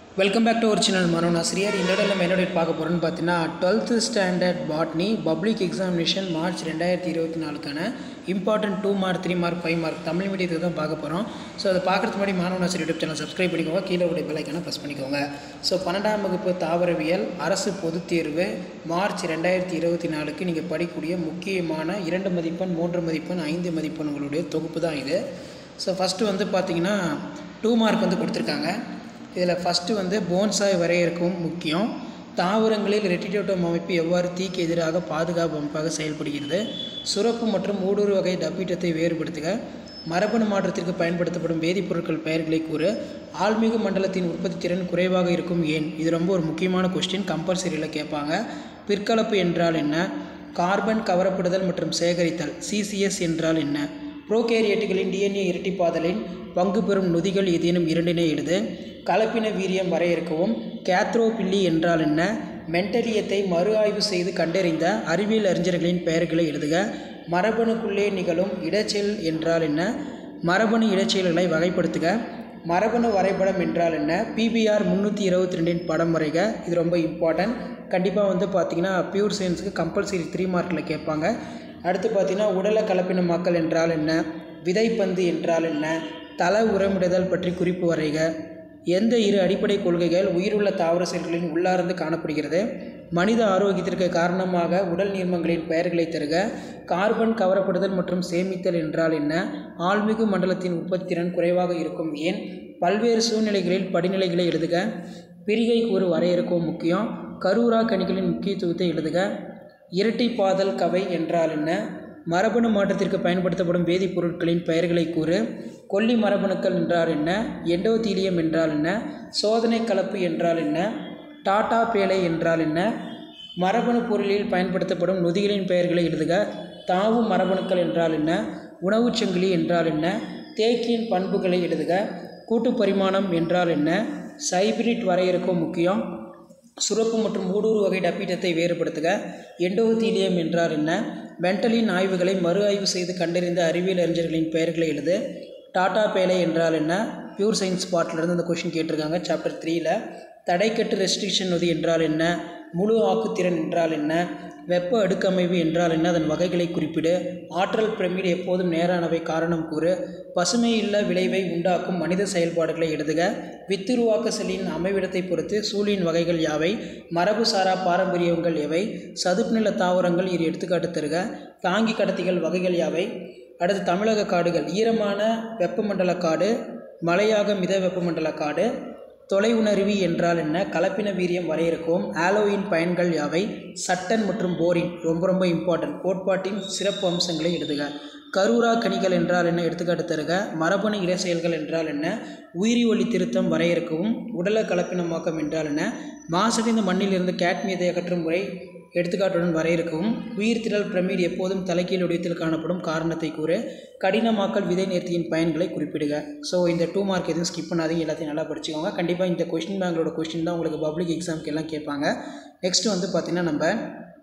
welcome back to ஒரு channel மனோன் ஆசிரியர் இந்த இடம் நம்ம என்னோட பார்க்க போகிறோன்னு பார்த்தீங்கன்னா twelfth standard botany public examination March ரெண்டாயிரத்தி இருபத்தி நாலுக்கான important two mark three mark five mark Tamil மீடியத்துக்கு தான் பார்க்க போகிறோம் ஸோ அதை பார்க்குறதுக்கு முன்னாடி மாணவன் ஆசிரியர் யூடியூப் சேனல் சப்ஸ்கிரைப் பண்ணிக்கோங்க கீழே உடைய பெல்லைக்கான ப்ரெஸ் பண்ணிக்கோங்க ஸோ பன்னெண்டாம் வகுப்பு தாவரவியல் அரசு பொதுத் தேர்வு மார்ச் ரெண்டாயிரத்தி இருபத்தி நாலுக்கு நீங்கள் படிக்கக்கூடிய முக்கியமான இரண்டு மதிப்பெண் மூன்று மதிப்பெண் ஐந்து மதிப்பெண் உங்களுடைய தொகுப்பு தான் இது ஸோ ஃபஸ்ட்டு வந்து பார்த்தீங்கன்னா டூ மார்க் வந்து கொடுத்துருக்காங்க இதில் ஃபஸ்ட்டு வந்து போன்சாய் வரையறுக்கவும் முக்கியம் தாவரங்களில் ரெட்டிடோட்டம் அமைப்பு எவ்வாறு தீக்கு எதிராக பாதுகாப்பு அமைப்பாக செயல்படுகிறது சுரப்பு மற்றும் ஊடுருவு வகை டப்பீட்டத்தை வேறுபடுத்துக மரபணு மாற்றத்திற்கு பயன்படுத்தப்படும் வேதிப்பொருட்கள் பெயர்களை கூறு ஆழ்மிகு மண்டலத்தின் உற்பத்தி திறன் குறைவாக இருக்கும் ஏன் இது ரொம்ப ஒரு முக்கியமான கொஸ்டின் கம்பல்சரியில் கேட்பாங்க பிற்கலப்பு என்றால் என்ன கார்பன் கவரப்படுதல் மற்றும் சேகரித்தல் சிசிஎஸ் என்றால் என்ன புரோகேரியட்டுகளின் டிஎன்ஏ இரட்டிப்பாதலின் பங்கு பெறும் நொதிகள் ஏதேனும் இரண்டினை எழுது கலப்பின வீரியம் வரையறுக்கவும் கேத்ரோபில்லி என்றால் என்ன மென்டலியத்தை மறு ஆய்வு செய்து கண்டறிந்த அறிவியல் அறிஞர்களின் பெயர்களை எழுதுக மரபணுக்குள்ளே நிகழும் இடைச்செயல் என்றால் என்ன மரபணு இடைச்செயல்களை வகைப்படுத்துக மரபணு வரைபடம் என்றால் என்ன பிபிஆர் முந்நூற்றி இருபத்தி ரெண்டின் படம் வரைக இது ரொம்ப இம்பார்ட்டன்ட் கண்டிப்பாக வந்து பார்த்திங்கன்னா பியூர் சயின்ஸுக்கு கம்பல்சரி த்ரீ மார்க்கில் கேட்பாங்க அடுத்து பார்த்திங்கன்னா உடல கலப்பினமாக்கல் என்றால் என்ன விதைப்பந்து என்றால் என்ன தல உரமிடுதல் பற்றி குறிப்பு வரைக எந்த இரு அடிப்படை கொள்கைகள் உயிருள்ள தாவர செல்களின் உள்ளார்ந்து காணப்படுகிறது மனித ஆரோக்கியத்திற்கு காரணமாக உடல் நீர்மங்களின் பெயர்களை தருக கார்பன் கவரப்படுதல் மற்றும் சேமித்தல் என்றால் என்ன ஆழ்மிகு மண்டலத்தின் உற்பத்திறன் குறைவாக இருக்கும் ஏன் பல்வேறு சூழ்நிலைகளில் படிநிலைகளை எழுதுக பிரிகை கூறு வரையறுக்கவும் முக்கியம் கரூரா கணிகளின் முக்கியத்துவத்தை எழுதுக இரட்டைப்பாதல் கவை என்றால் என்ன மரபணு மாற்றத்திற்கு பயன்படுத்தப்படும் வேதிப்பொருட்களின் பெயர்களை கூறு கொல்லி மரபணுக்கள் என்றால் என்ன எண்டோதீலியம் என்றால் என்ன சோதனை கலப்பு என்றால் என்ன டாடா பேலை என்றால் என்ன மரபணு பொருளில் பயன்படுத்தப்படும் நொதிகளின் பெயர்களை எழுதுக தாவு மரபணுக்கள் என்றால் என்ன உணவுச் சங்கிலி என்றால் என்ன தேக்கியின் பண்புகளை எழுதுக கூட்டு பரிமாணம் என்றால் என்ன சைபிரிட் வரையறுக்கும் முக்கியம் சுரப்பு மற்றும் ஊடுருவு வகை டப்பீட்டத்தை வேறுபடுத்துக எண்டோதீலியம் என்றால் என்ன மென்டலின் ஆய்வுகளை மறு ஆய்வு செய்து கண்டறிந்த அறிவியல் அறிஞர்களின் பெயர்களை எழுது டாடா பேலை என்றால் என்ன பியூர் சயின்ஸ் பார்ட்லேருந்து அந்த கொஷின் கேட்டிருக்காங்க சாப்டர் த்ரீயில் தடைக்கட்டு ரெஸ்ட்ரிக்ஷன் நொதி என்றால் என்ன முழு ஆக்குத்திறன் என்றால் என்ன வெப்ப அடுக்கமைவு என்றால் என்ன அதன் வகைகளை குறிப்பிடு ஆற்றல் பிரமிடு எப்போதும் நேரானவை காரணம் கூறு பசுமை இல்ல விளைவை உண்டாக்கும் மனித செயல்பாடுகளை எழுதுக வித்துருவாக்க செல்லின் அமைவிடத்தை பொறுத்து சூழியின் வகைகள் யாவை மரபு சாரா பாரம்பரியங்கள் எவை சதுப்புநில தாவரங்கள் இரு எடுத்துக்காட்டு தருக தாங்கி கடத்திகள் வகைகள் யாவை அடுத்து தமிழக காடுகள் ஈரமான வெப்பமண்டல காடு மலையாக மித வெப்பமண்டல காடு தொலைவுணர்வி என்றால் என்ன கலப்பின வீரியம் வரையறுக்கவும் ஆலோயின் பயன்கள் யாவை சட்டன் மற்றும் போரின் ரொம்ப ரொம்ப இம்பார்ட்டன்ட் கோட்பாட்டின் சிறப்பு அம்சங்களை எழுதுக கரூரா கனிகள் என்றால் என்ன எடுத்துக்காட்டு தருக மரபணு இடைச்செயல்கள் என்றால் என்ன உயிரி ஒளி திருத்தம் வரையறுக்கவும் உடல கலப்பினமாக்கம் என்றால் என்ன மாசடைந்த மண்ணிலிருந்து கேட்மியத்தை அகற்றும் முறை எடுத்துக்காட்டுடன் வரையறுக்கவும் உயிர்த்திரள் பிரமிட் எப்போதும் தலைக்கீழ் உடையத்தில் காணப்படும் காரணத்தை கூறு கடினமாக்கல் விதை நேர்த்தியின் பயன்களை குறிப்பிடுக ஸோ இந்த டூ மார்க் எதுவும் ஸ்கிப் பண்ணாதீங்க எல்லாத்தையும் நல்லா படிச்சுக்கோங்க கண்டிப்பாக இந்த கொஸ்டின் பேங்கோட கொஸ்டின் தான் உங்களுக்கு பப்ளிக் எக்ஸாம்க்கு எல்லாம் கேட்பாங்க நெக்ஸ்ட் வந்து பார்த்திங்கன்னா நம்ம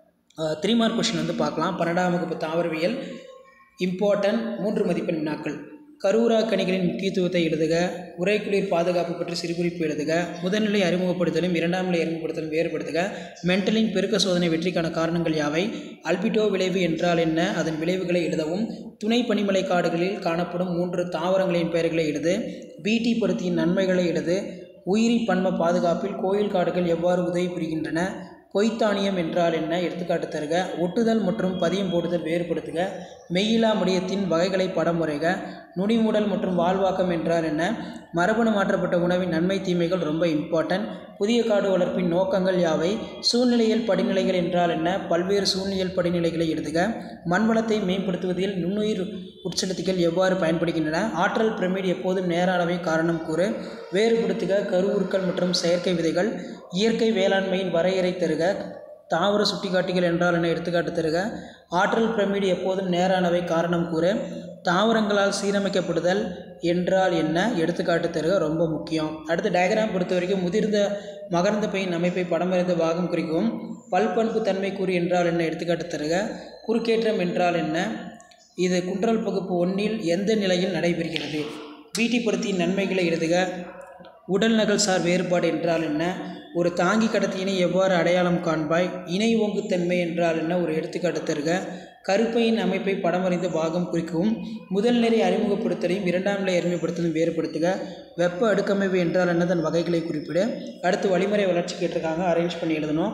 த்ரீ மார்க் கொஸ்டின் வந்து பார்க்கலாம் பன்னெண்டாம் வகுப்பு தாவரவியல் இம்பார்ட்டன்ட் மூன்று மதிப்பெண் வினாக்கள் கரூரா கனிகளின் முக்கியத்துவத்தை எழுதுக உரைக்குளிர் பாதுகாப்பு பற்றி சிறுகுறிப்பு எழுதுக முதல்நிலை அறிமுகப்படுத்தலும் இரண்டாம் நிலை அறிமுகப்படுத்தலும் வேறுபடுத்துக மென்டலின் பெருக்க சோதனை வெற்றிக்கான காரணங்கள் யாவை அல்பிட்டோ விளைவு என்றால் என்ன அதன் விளைவுகளை எழுதவும் துணை பனிமலை காடுகளில் காணப்படும் மூன்று தாவரங்களின் பெயர்களை எழுது பிடி பருத்தியின் நன்மைகளை எழுது உயிரி பன்ம பாதுகாப்பில் கோயில் காடுகள் எவ்வாறு உதவி புரிகின்றன பொய்த்தானியம் என்றால் என்ன எடுத்துக்காட்டு தருக ஒட்டுதல் மற்றும் பதியம் போடுதல் வேறுபடுத்துக மெய்யிலா முடியத்தின் வகைகளை படம் வரைக நுனிமூடல் மற்றும் வாழ்வாக்கம் என்றால் என்ன மரபணு மாற்றப்பட்ட உணவின் நன்மை தீமைகள் ரொம்ப இம்பார்ட்டன்ட் புதிய காடு வளர்ப்பின் நோக்கங்கள் யாவை சூழ்நிலையல் படிநிலைகள் என்றால் என்ன பல்வேறு சூழ்நிலையல் படிநிலைகளை எழுதுக மண்வளத்தை மேம்படுத்துவதில் நுண்ணுயிர் உட்செலுத்திகள் எவ்வாறு பயன்படுகின்றன ஆற்றல் பிரமிடு எப்போதும் நேரானவை காரணம் கூறு வேறுபடுத்துக கருவுருக்கள் மற்றும் செயற்கை விதைகள் இயற்கை வேளாண்மையின் வரையறை தருக தாவர சுட்டிக்காட்டிகள் என்றால் என்ன எடுத்துக்காட்டு தருக ஆற்றல் பிரமிடு எப்போதும் நேரானவை காரணம் கூறு தாவரங்களால் சீரமைக்கப்படுதல் என்றால் என்ன எடுத்துக்காட்டு தருக ரொம்ப முக்கியம் அடுத்து டயக்ராம் பொறுத்த வரைக்கும் முதிர்ந்த மகரந்த பையின் அமைப்பை படம் வரைந்த பாகம் குறிக்கவும் பல்பண்பு தன்மை கூறு என்றால் என்ன எடுத்துக்காட்டு தருக குறுக்கேற்றம் என்றால் என்ன இது குன்றல் பகுப்பு ஒன்றில் எந்த நிலையில் நடைபெறுகிறது பீட்டி பருத்தியின் நன்மைகளை எழுதுக உடல் நகல்சார் வேறுபாடு என்றால் என்ன ஒரு தாங்கி கடத்தியினை எவ்வாறு அடையாளம் காண்பாய் இணை ஓங்குத்தன்மை என்றால் என்ன ஒரு எடுத்துக்காட்டு தருக கருப்பையின் அமைப்பை படமறிந்த பாகம் குறிக்கவும் முதல் நிலை அறிமுகப்படுத்தலையும் இரண்டாம் நிலை அறிமுகப்படுத்தலையும் வேறுபடுத்துக வெப்ப அடுக்கமைவு என்றால் என்ன தன் வகைகளை குறிப்பிட அடுத்து வழிமுறை வளர்ச்சி கேட்டிருக்காங்க அரேஞ்ச் பண்ணி எழுதணும்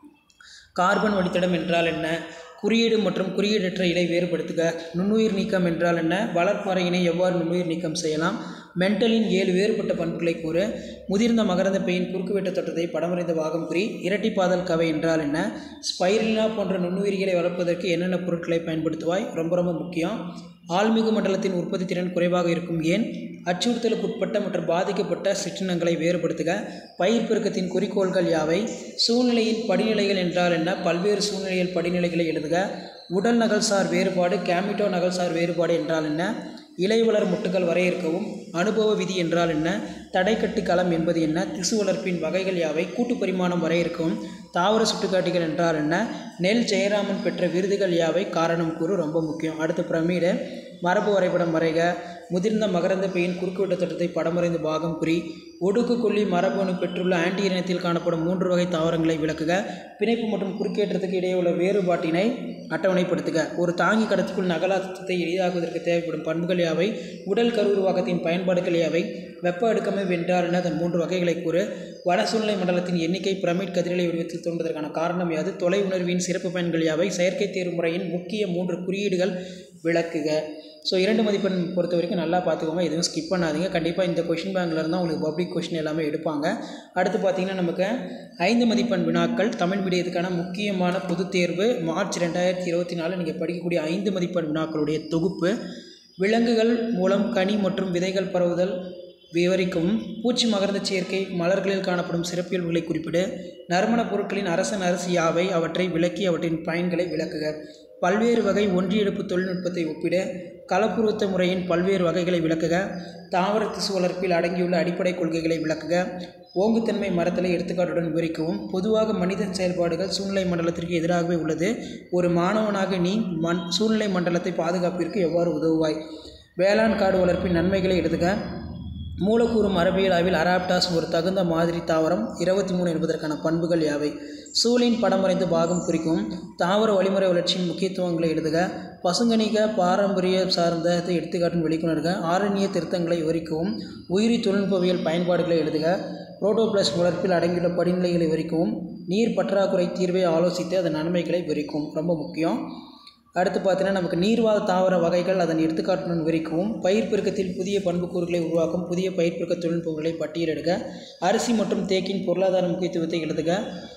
கார்பன் வழித்தடம் என்றால் என்ன குறியீடு மற்றும் குறியீடற்ற இலை வேறுபடுத்துக நுண்ணுயிர் நீக்கம் என்றால் என்ன வளர்ப்பறையினை எவ்வாறு நுண்ணுயிர் நீக்கம் செய்யலாம் மென்டலின் ஏழு வேறுபட்ட பண்புகளை கூறு முதிர்ந்த மகரந்த பெயின் குறுக்குவெட்டு தொட்டத்தை படமறிந்த பாகம் குறி இரட்டிப்பாதல் கவை என்றால் என்ன ஸ்பைரினா போன்ற நுண்ணுயிரிகளை வளர்ப்பதற்கு என்னென்ன பொருட்களை பயன்படுத்துவாய் ரொம்ப ரொம்ப முக்கியம் ஆழ்மிகு மண்டலத்தின் உற்பத்தி திறன் குறைவாக இருக்கும் ஏன் அச்சுறுத்தலுக்கு உட்பட்ட மற்றும் பாதிக்கப்பட்ட சிற்றினங்களை வேறுபடுத்துக பயிர் பெருக்கத்தின் குறிக்கோள்கள் யாவை சூழ்நிலையின் படிநிலைகள் என்றால் என்ன பல்வேறு சூழ்நிலையில் படிநிலைகளை எழுதுக உடல் நகல்சார் வேறுபாடு கேமிட்டோ நகல்சார் வேறுபாடு என்றால் என்ன இலைவளர் முட்டுகள் வரையறுக்கவும் அனுபவ விதி என்றால் என்ன தடைக்கட்டு களம் என்பது என்ன திசு வளர்ப்பின் வகைகள் யாவை கூட்டு பரிமாணம் வரையறுக்கவும் தாவர சுட்டுக்காட்டிகள் என்றால் என்ன நெல் ஜெயராமன் பெற்ற விருதுகள் யாவை காரணம் கூறு ரொம்ப முக்கியம் அடுத்து பிரமிடு மரபு வரைபடம் வரைக முதிர்ந்த மகரந்த பெயின் குறுக்குவெட்டு திட்டத்தை படமறைந்து பாகம் குறி ஒடுக்கு கொல்லி மரபணு பெற்றுள்ள ஆன்டி இனத்தில் காணப்படும் மூன்று வகை தாவரங்களை விளக்குக பிணைப்பு மற்றும் குறுக்கேற்றத்துக்கு இடையே உள்ள வேறுபாட்டினை அட்டவணைப்படுத்துக ஒரு தாங்கி கடத்துக்குள் நகலாத்தத்தை எளிதாக்குவதற்கு தேவைப்படும் பண்புகள் யாவை உடல் கருவுருவாக்கத்தின் பயன்பாடுகள் யாவை வெப்ப அடுக்கமைவு என்றால் என்ன அதன் மூன்று வகைகளை கூறு வட சூழ்நிலை மண்டலத்தின் எண்ணிக்கை பிரமிட் கதிரலை வடிவத்தில் தோன்றுவதற்கான காரணம் யாது தொலை உணர்வின் சிறப்பு பயன்கள் யாவை செயற்கை தேர்வு முறையின் முக்கிய மூன்று குறியீடுகள் விளக்குக ஸோ இரண்டு மதிப்பெண் பொறுத்த வரைக்கும் நல்லா பார்த்துக்கோங்க எதுவும் ஸ்கிப் பண்ணாதீங்க கண்டிப்பாக இந்த கொஷின் பேங்கில் இருந்தால் உங்களுக்கு பப்ளிக் கொஷின் எல்லாமே எடுப்பாங்க அடுத்து பார்த்திங்கன்னா நமக்கு ஐந்து மதிப்பெண் வினாக்கள் தமிழ் மீடியத்துக்கான முக்கியமான பொதுத் தேர்வு மார்ச் ரெண்டாயிரத்தி இருபத்தி நாலு நீங்கள் படிக்கக்கூடிய ஐந்து மதிப்பெண் வினாக்களுடைய தொகுப்பு விலங்குகள் மூலம் கனி மற்றும் விதைகள் பரவுதல் விவரிக்கவும் பூச்சி மகரந்த சேர்க்கை மலர்களில் காணப்படும் சிறப்பியல்புகளை குறிப்பிடு நறுமணப் பொருட்களின் அரசன் அரிசி யாவை அவற்றை விளக்கி அவற்றின் பயன்களை விளக்குக பல்வேறு வகை ஒன்றியெடுப்பு தொழில்நுட்பத்தை ஒப்பிட கலப்புருவத்த முறையின் பல்வேறு வகைகளை விளக்குக தாவர திசு வளர்ப்பில் அடங்கியுள்ள அடிப்படை கொள்கைகளை விளக்குக ஓங்குத்தன்மை மரத்தலை எடுத்துக்காட்டுடன் விவரிக்கவும் பொதுவாக மனித செயல்பாடுகள் சூழ்நிலை மண்டலத்திற்கு எதிராகவே உள்ளது ஒரு மாணவனாக நீ மண் சூழ்நிலை மண்டலத்தை பாதுகாப்பிற்கு எவ்வாறு உதவுவாய் வேளாண் காடு வளர்ப்பின் நன்மைகளை எழுதுக மூலக்கூறு மரபியல் ஆய்வில் அராப்டாஸ் ஒரு தகுந்த மாதிரி தாவரம் இருபத்தி மூணு என்பதற்கான பண்புகள் யாவை சூழின் படமறைந்து பாகம் குறிக்கும் தாவர வழிமுறை வளர்ச்சியின் முக்கியத்துவங்களை எழுதுக பசுங்கணிக பாரம்பரிய சார்ந்த எடுத்துக்காட்டும் வெளிக்கொணர்க ஆரண்ய திருத்தங்களை விவரிக்கவும் உயிரி தொழில்நுட்பவியல் பயன்பாடுகளை எழுதுக புரோட்டோபிளஸ் வளர்ப்பில் அடங்கியுள்ள படிநிலைகளை விவரிக்கவும் நீர் பற்றாக்குறை தீர்வை ஆலோசித்து அதன் நன்மைகளை விவரிக்கும் ரொம்ப முக்கியம் அடுத்து பார்த்தீங்கன்னா நமக்கு நீர்வாழ் தாவர வகைகள் அதன் எடுத்துக்காட்டுடன் விவரிக்கவும் பயிர் பெருக்கத்தில் புதிய பண்புக்கூறுகளை உருவாக்கும் புதிய பயிர் பெருக்க தொழில்நுட்பங்களை பட்டியலிடுக அரிசி மற்றும் தேக்கின் பொருளாதார முக்கியத்துவத்தை எழுதுக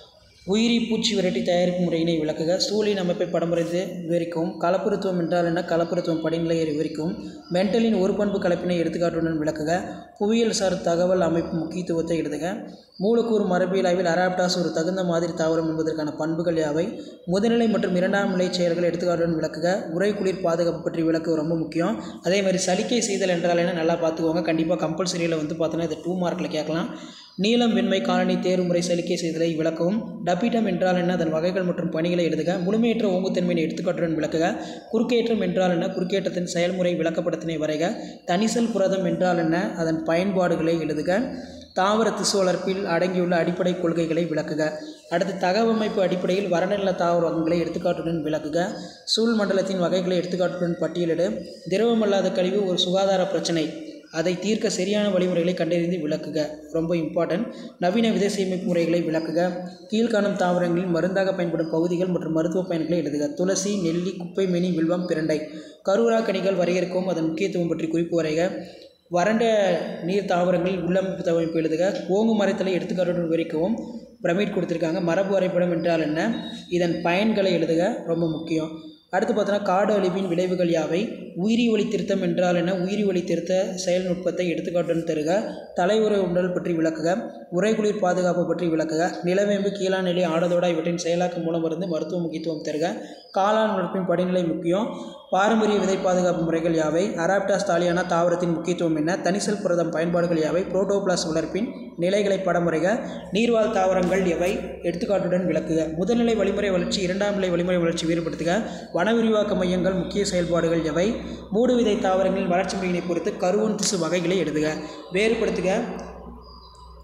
உயிரி பூச்சி விரட்டி தயாரிப்பு முறையினை விளக்குக சூழின் அமைப்பை படமுறைந்து விவரிக்கவும் கலப்புருத்துவம் என்றால் என்ன கலப்புருத்துவம் படிநிலையை விவரிக்கவும் மென்டலின் ஒரு பண்பு கலப்பினை எடுத்துக்காட்டுடன் விளக்குக புவியியல் சார் தகவல் அமைப்பு முக்கியத்துவத்தை எழுதுக மூலக்கூறு மரபியல் ஆய்வில் அராப்டாஸ் ஒரு தகுந்த மாதிரி தாவரம் என்பதற்கான பண்புகள் யாவை முதல்நிலை மற்றும் இரண்டாம் நிலை செயல்களை எடுத்துக்காட்டுடன் விளக்குக உரை குளிர் பாதுகாப்பு பற்றி விளக்கு ரொம்ப முக்கியம் அதே மாதிரி சலிக்கை செய்தல் என்றால் என்ன நல்லா பார்த்துக்கோங்க கண்டிப்பாக கம்பல்சரியில் வந்து பார்த்தோன்னா இது டூ மார்க்கில் கேட்கலாம் நீளம் வெண்மை காலனி தேர்வுமுறை சலிக்கை செய்தலை விளக்கவும் டபிட்டம் என்றால் என்ன அதன் வகைகள் மற்றும் பணிகளை எழுதுக முழுமையற்ற ஓங்குத்தன்மையின் எடுத்துக்காட்டுடன் விளக்குக குறுக்கேற்றம் என்றால் என்ன குறுக்கேற்றத்தின் செயல்முறை விளக்கப்படத்தினை வரைக தனிசல் புரதம் என்றால் என்ன அதன் பயன்பாடுகளை எழுதுக தாவர திசு வளர்ப்பில் அடங்கியுள்ள அடிப்படை கொள்கைகளை விளக்குக அடுத்து தகவமைப்பு அடிப்படையில் வறநில தாவர வகைகளை எடுத்துக்காட்டுடன் விளக்குக சூழ் மண்டலத்தின் வகைகளை எடுத்துக்காட்டுடன் பட்டியலிடு திரவமல்லாத கழிவு ஒரு சுகாதார பிரச்சனை அதை தீர்க்க சரியான வழிமுறைகளை கண்டறிந்து விளக்குக ரொம்ப இம்பார்ட்டன்ட் நவீன விதை சேமிப்பு முறைகளை விளக்குக கீழ்காணும் தாவரங்களில் மருந்தாக பயன்படும் பகுதிகள் மற்றும் மருத்துவ பயன்களை எழுதுக துளசி நெல்லி குப்பை மெனி வில்வம் பிரண்டை கருவுரா கனிகள் வரையறுக்கவும் அதன் முக்கியத்துவம் பற்றி குறிப்பு வரைக வறண்ட நீர் தாவரங்களில் உள்ளமைப்பு தவமைப்பு எழுதுக ஓங்கு மரத்தலை எடுத்துக்காட்டுடன் விவரிக்கவும் பிரமிட் கொடுத்துருக்காங்க மரபு வரைபடம் என்றால் என்ன இதன் பயன்களை எழுதுக ரொம்ப முக்கியம் அடுத்து பார்த்தோன்னா காடு அழிவின் விளைவுகள் யாவை உயிரி ஒளி திருத்தம் என்றால் என்ன உயிரி ஒளி திருத்த செயல்நுட்பத்தை எடுத்துக்காட்டுடன் தருக தலையுறை உடல் பற்றி விளக்குக உரைகுளிர் பாதுகாப்பு பற்றி விளக்குக நிலவேம்பு கீழாநிலை ஆடதோடா இவற்றின் செயலாக்கம் மூலம் இருந்து மருத்துவ முக்கியத்துவம் தருக காளான் வளர்ப்பின் படிநிலை முக்கியம் பாரம்பரிய விதை பாதுகாப்பு முறைகள் யாவை அராப்டாஸ் தாலியானா தாவரத்தின் முக்கியத்துவம் என்ன தனிசல் புரதம் பயன்பாடுகள் யாவை புரோட்டோபிளாஸ் வளர்ப்பின் நிலைகளை படமுறைக நீர்வாழ் தாவரங்கள் எவை எடுத்துக்காட்டுடன் விளக்குக முதல்நிலை வழிமுறை வளர்ச்சி இரண்டாம் நிலை வழிமுறை வளர்ச்சி வேறுபடுத்துக வன விரிவாக்க மையங்கள் முக்கிய செயல்பாடுகள் எவை மூடு விதை தாவரங்களின் வளர்ச்சி முறையினை பொறுத்து கருவன் திசு வகைகளை எழுதுக வேறுபடுத்துக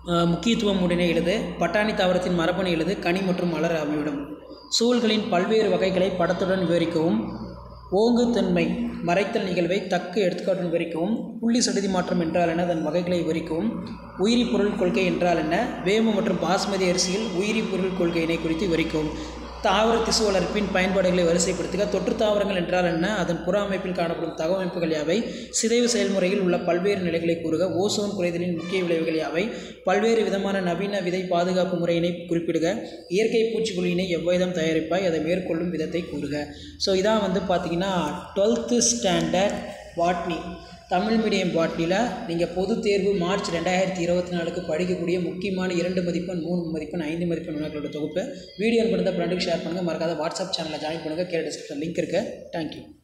அஹ், முக்கியத்துவம் உடனே எழுது பட்டாணி தாவரத்தின் மரபணு எழுது கனி மற்றும் மலர் அமைவிடும் சூழல்களின் பல்வேறு வகைகளை படத்துடன் விவரிக்கவும் ஓங்குத்தன்மை மறைத்தல் நிகழ்வை தக்க எடுத்துக்காட்டுடன் விவரிக்கவும் புள்ளி சடுதி மாற்றம் என்றால் என்ன அதன் வகைகளை விவரிக்கவும் உயிரி பொருள் கொள்கை என்றால் என்ன வேம்பு மற்றும் பாஸ்மதி அரிசியில் உயிரி பொருள் கொள்கையினை குறித்து விவரிக்கவும் தாவர திசு வளர்ப்பின் பயன்பாடுகளை வரிசைப்படுத்துக தொற்று தாவரங்கள் என்றால் என்ன அதன் புற அமைப்பில் காணப்படும் தகவமைப்புகள் யாவை சிதைவு செயல்முறையில் உள்ள பல்வேறு நிலைகளை கூறுக ஓசோன் குறைதலின் முக்கிய விளைவுகள் யாவை பல்வேறு விதமான நவீன விதை பாதுகாப்பு முறையினை குறிப்பிடுக இயற்கை பூச்சிக்கொல்லியினை எவ்விதம் தயாரிப்பாய் அதை மேற்கொள்ளும் விதத்தை கூறுக ஸோ இதான் வந்து பார்த்தீங்கன்னா twelfth standard botany Tamil medium பாட்னியில் நீங்கள் பொதுத் தேர்வு மார்ச் ரெண்டாயிரத்தி இருபத்தி நாலுக்கு படிக்கக்கூடிய முக்கியமான இரண்டு மதிப்பெண் மூணு மதிப்பெண் ஐந்து மதிப்பெண் வினாக்களோட தொகுப்பு வீடியோ அனுப்பியிருந்தால் ஃப்ரெண்டுக்கு ஷேர் பண்ணுங்கள் மறக்காத வாட்ஸ்அப் சேனலில் ஜாயின் பண்ணுங்கள் கீழே டிஸ்கிரிப்ஷன் லிங்க் இருக்குது தேங்க்யூ